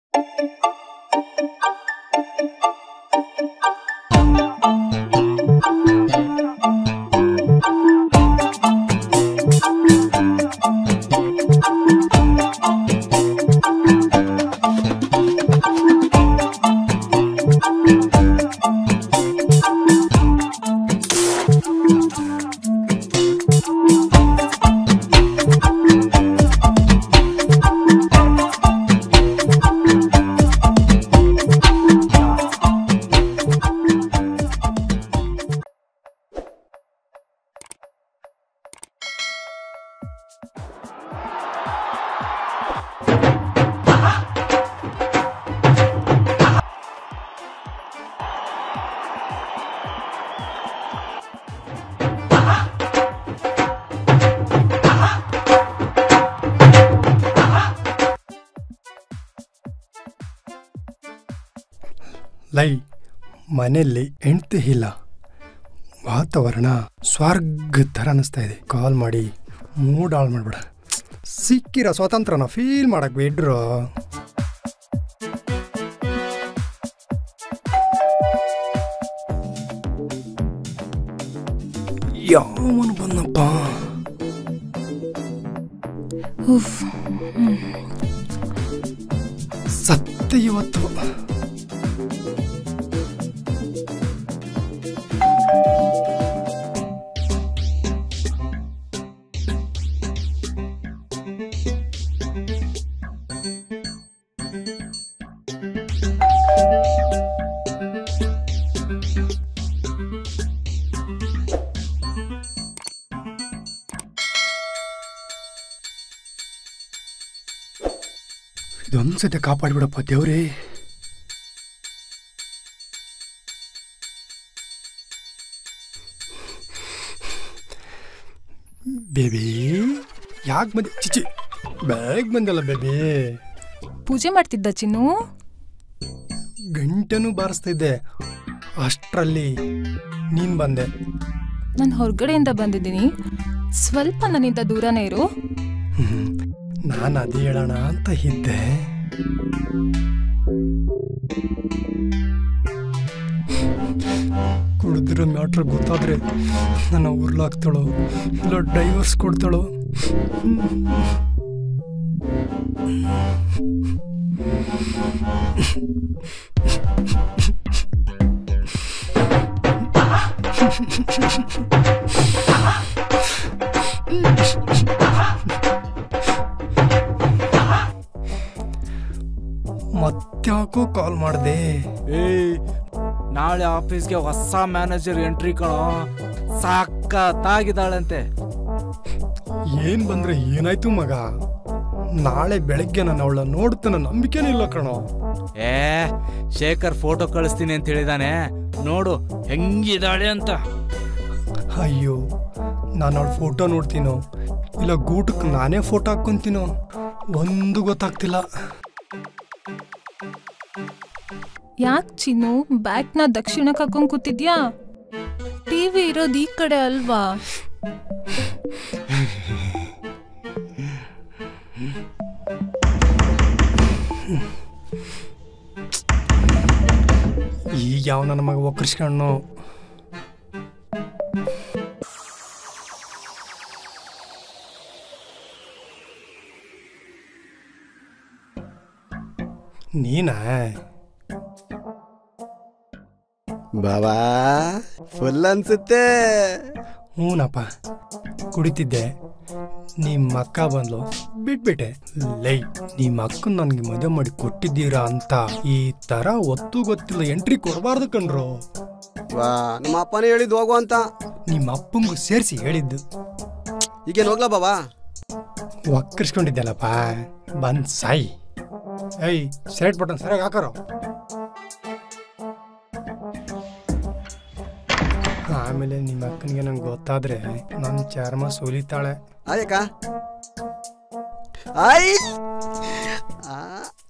ಲೈ ಮನೆಯಲ್ಲಿ ಹೆಂಡ್ತಿ ಇಲ್ಲ ವಾತಾವರಣ ಸ್ವರ್ಗ ಥರ ಅನ್ನಿಸ್ತಾ ಇದೆ ಕಾಲ್ ಮಾಡಿ ಮೂಡ್ ಹಾಳು ಮಾಡ್ಬೇಡ ಸಿಕ್ಕಿರೋ ಸ್ವಾತಂತ್ರ್ಯನ ಫೀಲ್ ಮಾಡಕ್ ಬಿಡ್ರು ಯಾವನು ಬಂದಪ್ಪ ಉಫ್ ಸತ್ತ ಇವತ್ತು ಇದೊಂದು ಸತಿ ಕಾಪಾಡ್ಬಿಡಪ್ಪ ದೇವ್ರೇ ಬೇಬಿ ಯಾಕೆ ಬಂದೆ ಚಿಚಿ ಬೇಗ ಬಂದಲ್ಲ ಬೇಬಿ ಪೂಜೆ ಮಾಡ್ತಿದ್ದ ಚಿನ್ನು ಗಂಟೆನೂ ಬಾರಿಸ್ತಾ ಇದ್ದೆ ಅಷ್ಟರಲ್ಲಿ ನೀನು ಬಂದೆ ನಾನು ಹೊರಗಡೆಯಿಂದ ಬಂದಿದ್ದೀನಿ ಸ್ವಲ್ಪ ನನ್ನಿಂದ ದೂರನೇ ಇರು ನಾನು ಅದೇ ಹೇಳೋಣ ಅಂತ ಇದ್ದೆ ಕುಡಿದಿರೋ ಮ್ಯಾಟ್ರ್ ಗೊತ್ತಾದ್ರೆ ನನ್ನ ಉರ್ಲಾಕ್ತಾಳೋ ಇಲ್ಲ ಡೈವರ್ಸ್ ಕೊಡ್ತಾಳೋ ಮತ್ತ್ಯಾಕೋ ಕಾಲ್ ಮಾಡಿದೆ ಏಯ್ ನಾಳೆ ಆಫೀಸ್ಗೆ ಹೊಸ ಮ್ಯಾನೇಜರ್ ಎಂಟ್ರಿ ಕಣೋ ಸಾಕತ್ತಾಗಿದ್ದಾಳಂತೆ ಏನ್ ಬಂದ್ರೆ ಏನಾಯ್ತು ಮಗ ನಾಳೆ ಬೆಳಗ್ಗೆ ನಾನು ಅವಳ ನೋಡ್ತಾನ ನಂಬಿಕೆನೇ ಇಲ್ಲ ಕಣೋ ಏ ಶೇಖರ್ ಫೋಟೋ ಕಳಿಸ್ತೀನಿ ಅಂತ ಹೇಳಿದಾನೆ ನೋಡು ಹೆಂಗಿದ್ದಾಳೆ ಅಂತ ಅಯ್ಯೋ ನಾನು ಅವಳ ಫೋಟೋ ನೋಡ್ತೀನೋ ಇಲ್ಲ ಗೂಟಕ್ಕೆ ನಾನೇ ಫೋಟೋ ಹಾಕ್ಕೊಂತೀನೋ ಒಂದು ಗೊತ್ತಾಗ್ತಿಲ್ಲ ಯಾಕೆ ಚಿನ್ನು ಬ್ಯಾಗ್ನ ದಕ್ಷಿಣಕ್ಕೆ ಹಾಕೊಂಡ್ ಕೂತಿದ್ಯಾ ಟಿವಿ ಇರೋದು ಈ ಕಡೆ ಅಲ್ವಾ ಈಗ ಯಾವ ನನ್ನ ಮಗ ಒಕ್ಕರ್ಸ್ಕೊಂಡು ನೀನಾ ಬಾಬಾ ಫುಲ್ ಅನ್ಸುತ್ತೆ ಹ್ಞೂನಪ್ಪ ಕುಡಿತಿದ್ದೆ ನಿಮ್ಮ ಅಕ್ಕ ಬಂದ್ಲು ಬಿಟ್ಬಿಟ್ಟೆ ಲೈ ನಿಮ್ಮ ಅಕ್ಕನ ನನಗೆ ಮದುವೆ ಮಾಡಿ ಕೊಟ್ಟಿದ್ದೀರಾ ಅಂತ ಈ ತರ ಒತ್ತು ಗೊತ್ತಿಲ್ಲ ಎಂಟ್ರಿ ಕೊಡಬಾರ್ದು ಕಣ್ರು ವಾ ನಮ್ಮ ಅಪ್ಪನೇ ಹೇಳಿದ್ದು ಹೋಗು ಅಂತ ನಿಮ್ಮ ಅಪ್ಪಂಗೂ ಸೇರಿಸಿ ಹೇಳಿದ್ದು ಈಗೇನು ಹೋಗ್ಲಾ ಬಾಬಾ ಒಕ್ಕರ್ಸ್ಕೊಂಡಿದ್ದೆಲ್ಲಪ್ಪ ಬಂದ್ ಸಾಯಿ ಏಯ್ ಸೆಲೆಕ್ಟ್ ಬಟನ್ ಸರಿಯಾಗಿ ಹಾಕರೋ ಆಮೇಲೆ ನಿಮ್ಮ ಅಕ್ಕನಿಗೆ ನಂಗೆ ಗೊತ್ತಾದ್ರೆ ನನ್ನ ಚರ್ಮ ಸುಲಿತಾಳೆ ಆಯಕ್ಕ ಆಯ್ ಆ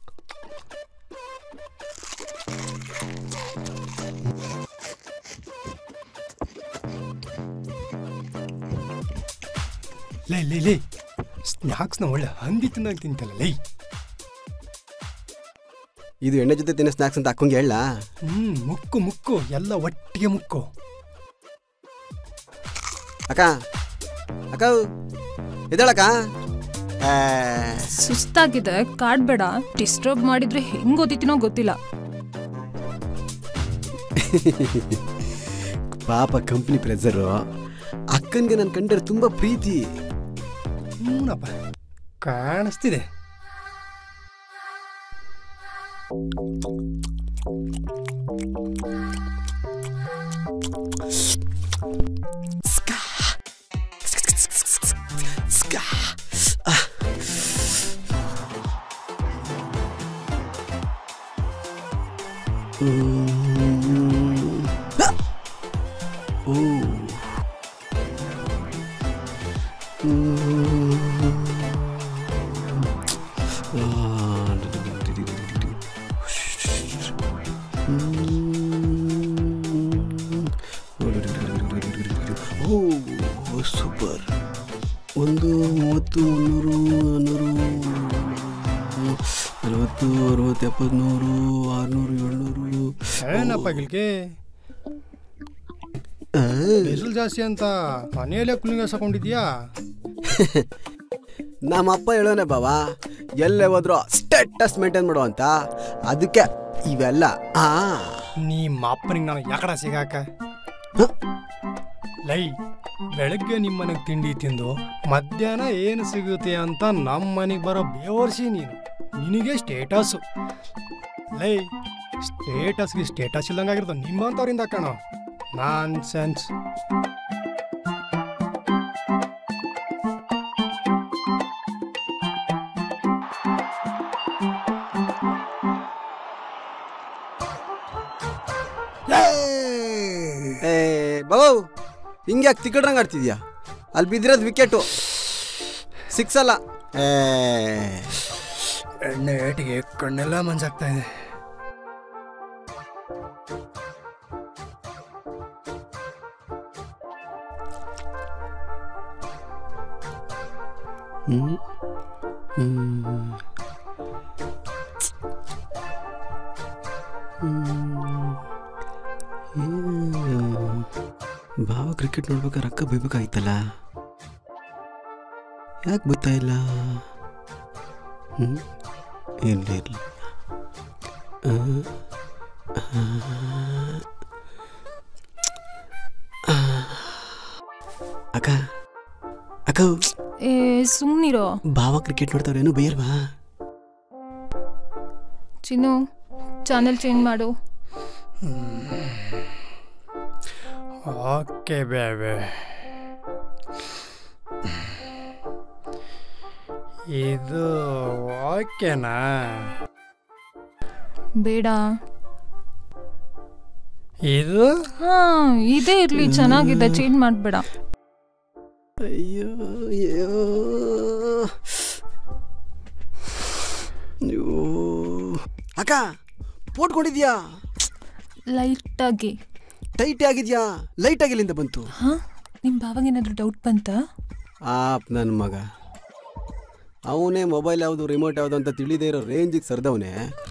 ಲೇ ಲೇ ಲೇ ಸ್ನ್ಯಾಕ್ಸ್ನ ಒಳ್ಳೆ ಹಂದಿ ತಿಂದಾಗ ತಿಂತಲ್ಲ ಲೈ ಇದು ಎಣ್ಣೆ ಜೊತೆ ತಿನ್ನೋ ಸ್ನ್ಯಾಕ್ಸ್ ಅಂತ ಅಕ್ಕಂಗೆ ಹೇಳ ಹ್ಮ್ ಮುಕ್ಕು ಮುಕ್ಕು ಎಲ್ಲ ಒಟ್ಟಿಗೆ ಮುಕ್ಕು ಅಕ್ಕ ಅಕ್ಕ ಎದ್ದೇಳಕ್ಕ ಆ, ಸುಸ್ತಾಗಿದೆ ಕಾಡ್ಬೇಡ ಡಿಸ್ಟರ್ಬ್ ಮಾಡಿದ್ರೆ ಹೆಂಗ್ ಓದಿತೀನೋ ಗೊತ್ತಿಲ್ಲ ಪಾಪ ಕಂಪ್ನಿ ಪ್ರೆಸರು ಅಕ್ಕನಿಗೆ ನನ್ನ ಕಂಡ್ರೆ ತುಂಬ ಪ್ರೀತಿ ಹ್ಞೂನಪ್ಪ ಕಾಣಿಸ್ತಿದೆ ಓ ಸೂಪರ್ ಒಂದು ಮೂವತ್ತು ಮುನ್ನೂರು ನಾನ್ನೂರು ನಲವತ್ತು ಅರವತ್ತು ಎಪ್ಪತ್ತು ನೂರು ಆರುನೂರು ಏಳ್ನೂರು ಏನಪ್ಪ ಗಿಲ್ಕೆ ಆ, ಬಿಸಿಲು ಜಾಸ್ತಿ ಅಂತ ಮನೆಯಲ್ಲೇ ಕೂಲಿಂಗ್ ಹಾಕೊಂಡಿದ್ಯಾ ನಮ್ಮ ಅಪ್ಪ ಹೇಳೋನೆ ಬಾವಾ ಎಲ್ಲೇ ಹೋದ್ರು ಸ್ಟೇಟಸ್ ಮೇಂಟೈನ್ ಮಾಡು ಅಂತ ಅದಕ್ಕೆ ಇವೆಲ್ಲ ಆ ನಿಮ್ಮ ಅಪ್ಪನಿಗೆ ನಾನು ಯಾಕಡ ಸಿಗಾಕ ಲೈ ಬೆಳಗ್ಗೆ ನಿಮ್ಮ ಮನೆಗೆ ತಿಂಡಿ ತಿಂದು ಮಧ್ಯಾಹ್ನ ಏನು ಸಿಗುತ್ತೆ ಅಂತ ನಮ್ಮ ಮನೆಗೆ ಬರೋ ಬೇವರ್ಸಿ ನೀನು ನಿನಗೆ ಸ್ಟೇಟಸ್ಸು ಲೈ ಸ್ಟೇಟಸ್ಗೆ ಸ್ಟೇಟಸ್ ಇಲ್ದಂಗಾಗಿರ್ತದೆ ನಿಮ್ಮಂಥವ್ರಿಂದ ಕಣೋ ನಾನ್ ಸೆನ್ಸ್ ಏ ಬಾಬು ಹಿಂಗೆ ಯಾಕೆ ತಿಕ್ಕಡ್ರಂಗೆ ಆಡ್ತಿದ್ಯಾ ಅಲ್ಲಿ ಬಿದ್ದಿರೋದು ವಿಕೆಟು ಸಿಕ್ಸ್ ಅಲ್ಲ ಏ ಎಣ್ಣೆ ಏಟಿಗೆ ಕಣ್ಣೆಲ್ಲ ಮಂಜಾಗ್ತಾ ಇದೆ ಹ್ಮ್. ಹ್ಮ್. ಹ್ಮ್. ಹ್ಮ್. ಭಾವ ಕ್ರಿಕೆಟ್ ನೋಡ್ಬೇಕಾದ್ರೆ ಅಕ್ಕ ಬೈಬೇಕಾಯ್ತಲ್ಲ ಯಾಕೆ ಗೊತ್ತಾ ಇಲ್ಲ ಹ್ಞೂ ಇರಲಿ ಇರಲಿ ಅಕ್ಕ ಅಕ್ಕ ಏ ಸುಮ್ನಿರೋ ಭಾವ ಕ್ರಿಕೆಟ್ ನೋಡ್ತಾವ್ರೇನು ಬೈಯಲ್ವಾ ಚಿನ್ನು ಚಾನೆಲ್ ಚೇಂಜ್ ಮಾಡು ಓಕೆ ಬೇಬೆ ಇದು ಓಕೆನಾ ಬೇಡ ಇದು ಹಾ ಇದೇ ಇರ್ಲಿ ಚೆನ್ನಾಗಿದೆ ಚೇಂಜ್ ಮಾಡ್ಬೇಡ ಅಯ್ಯೋ ಅಯ್ಯೋ ಅಯ್ಯೋ ಅಕ್ಕ ಪೋಟ್ಕೊಂಡಿದ್ಯಾ ಲೈಟಾಗಿ ಟೈಟ್ ಆಗಿದ್ಯಾ ಲೈಟ್ ಆಗಿಲ್ಲಿಂದ ಬಂತು ಹಾ ನಿಮ್ಮ ಭಾವಾಗೇನಾದ್ರೂ ಡೌಟ್ ಬಂತಾ ಆಪ್ ನನ್ನ ಮಗ ಅವನೇ ಮೊಬೈಲ್ ಯಾವುದು ರಿಮೋಟ್ ಯಾವುದು ಅಂತ ತಿಳಿದೇ ಇರೋ ರೇಂಜಿಗೆ ಸರ್ದವನೇ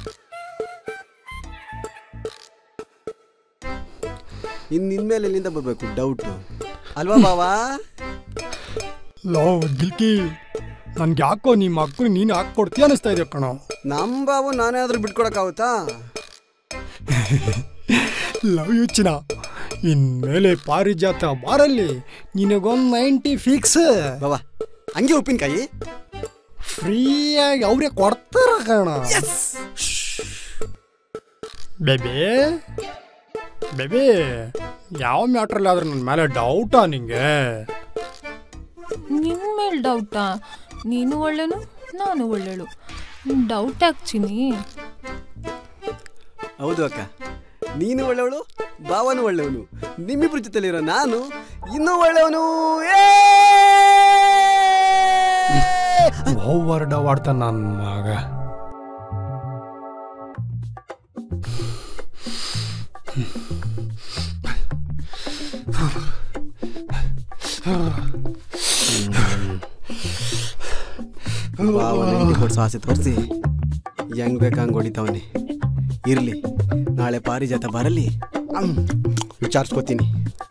ಇನ್ನು ಇನ್ಮೇಲೆ ಇಲ್ಲಿಂದ ಬರಬೇಕು ಡೌಟು ಅಲ್ವಾ ಬಾವಾ ಲೋ ಗಿಲ್ಕಿ ನನ್ಗೆ ಯಾಕೋ ನಿಮ್ಮ ಅಕ್ಕನ ನೀನು ಹಾಕ್ಕೊಡ್ತೀಯ ಅನಿಸ್ತಾ ಇದೆ ಕಣೋ ನಮ್ಮ ಬಾವು ನಾನೇ ಆದ್ರೂ ಬಿಟ್ಕೊಡಕ್ಕಾಗುತ್ತಾ ಲವ್ ಯು ಚಿನ ಇನ್ಮೇಲೆ ಪಾರಿಜಾತ ಬಾರಲ್ಲಿ ನಿನಗೊಂದು ನೈಂಟಿ ಫಿಕ್ಸ್ ಬಾವಾ ಹಂಗೆ ಉಪ್ಪಿನಕಾಯಿ ಫ್ರೀಯಾಗಿ ಅವರೇ ಕೊಡ್ತಾರ ಕಣ ಬೇಬಿ ಬೇಬಿ ಯಾವ ಮ್ಯಾಟ್ರಲ್ಲಿ ಆದ್ರೆ ನನ್ನ ಮೇಲೆ ಡೌಟಾ ನಿಂಗೆ ನಿನ್ ಮೇಲೆ ಡೌಟಾ ನೀನು ಒಳ್ಳೆನು ನಾನು ಒಳ್ಳೆಳು ಡೌಟ್ ಯಾಕೆ ಚಿನಿ ಹೌದು ಅಕ್ಕ ನೀನು ಒಳ್ಳೆಯವಳು ಭಾವನು ಒಳ್ಳೆಯವನು ನಿಮ್ಮಿಬ್ರ ಜೊತೆಲಿರೋ ನಾನು ಇನ್ನೂ ಒಳ್ಳೆಯವನು ಓವರ್ ಡವ್ ಆಡ್ತಾನ ನನ್ನ ಮಗ ಭಾವನ ಆಸೆ ತೋರಿಸಿ ಹೆಂಗ್ ಬೇಕಾ ಹಂಗೆ ಹೊಡಿತಾವನೆ ಇರಲಿ ನಾಳೆ ಪಾರಿಜಾತ ಬರಲಿ ಹ್ಮ್, ವಿಚಾರಿಸ್ಕೊತೀನಿ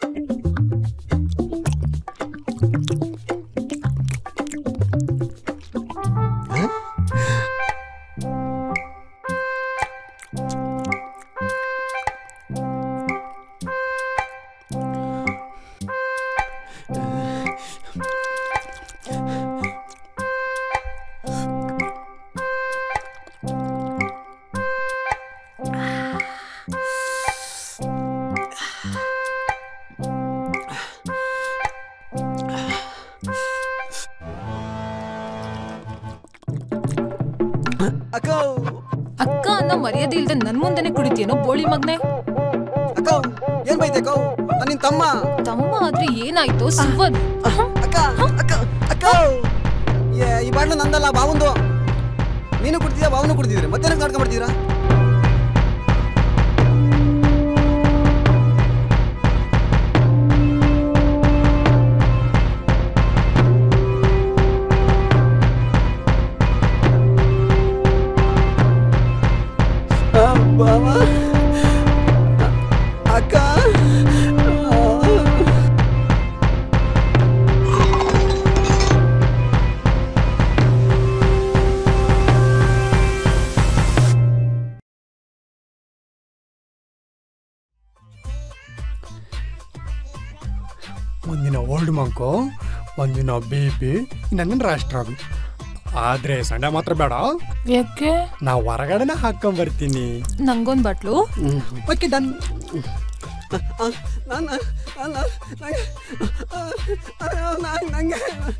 ಅಕ್ಕ ಅಕ್ಕ ಅನ್ನೋ ಮರ್ಯಾದೆ ಇಲ್ದೆ ನನ್ ಮುಂದೆನೆ ಕುಡಿತೀಯನೋ ಬೋಳಿ ಮಗ್ನೆ ಅಕ್ಕ ಏನ್ ಬೈತೆ ಅಕ್ಕ ನಾನು ನಿನ್ ತಮ್ಮ ತಮ್ಮ ಆದ್ರೆ ಏನಾಯ್ತು ಸುವನ್ ಅಕ್ಕ ಅಕ್ಕ ಅಕ್ಕ ಏ, ಈ ಬಾಟ್ಲು ನಂದಲ್ಲ ಬಾವಂದು ನೀನು ಕುಡ್ತಿದ್ಯಾ ಬಾವನು ಕುಡ್ತಿದ್ರಿ ಮತ್ತೆ ನಾಟಕ ಮಾಡ್ತೀರಾ ಬಾವ ಅಕ್ಕ ಒಂದಿನ ಓಲ್ಡ್ ಮಂಕು ಒಂದಿನ ಬಿ ಪಿ ನನ್ನ ರಾಷ್ಟ್ರ ಅದು ಆದ್ರೆ ಸಂಡೆ ಮಾತ್ರ ಬೇಡ ಯಾಕೆ ನಾ ಹೊರಗಡೆನ ಹಾಕೊಂಡ್ ಬರ್ತೀನಿ ನಂಗೊಂದ್ ಬಾಟ್ಲು ಓಕೆ ಡನ್ ನಾನು ನಂಗೆ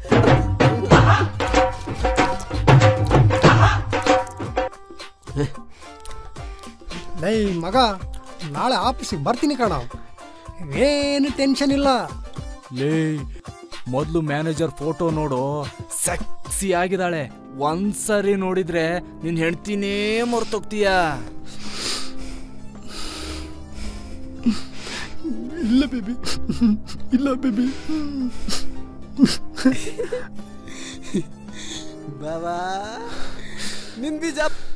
ಲೈ ಮಗ ನಾಳೆ ಆಫೀಸಿಗೆ ಬರ್ತೀನಿ ಕಣ ಏನು ಟೆನ್ಷನ್ ಇಲ್ಲ ಲೇ ಮೊದ್ಲು ಮ್ಯಾನೇಜರ್ ಫೋಟೋ ನೋಡು ಸೆಕ್ಸಿ ಆಗಿದ್ದಾಳೆ ಒಂದ್ಸರಿ ನೋಡಿದ್ರೆ ನಿನ್ ಹೆಂಡ್ತಿನೇ ಮರ್ತೋಗ್ತೀಯ ಇಲ್ಲ ಬೇಬಿ ಇಲ್ಲ ಬೇಬಿ ಬಾಬಾ ನಿನ್ ಬೀಜ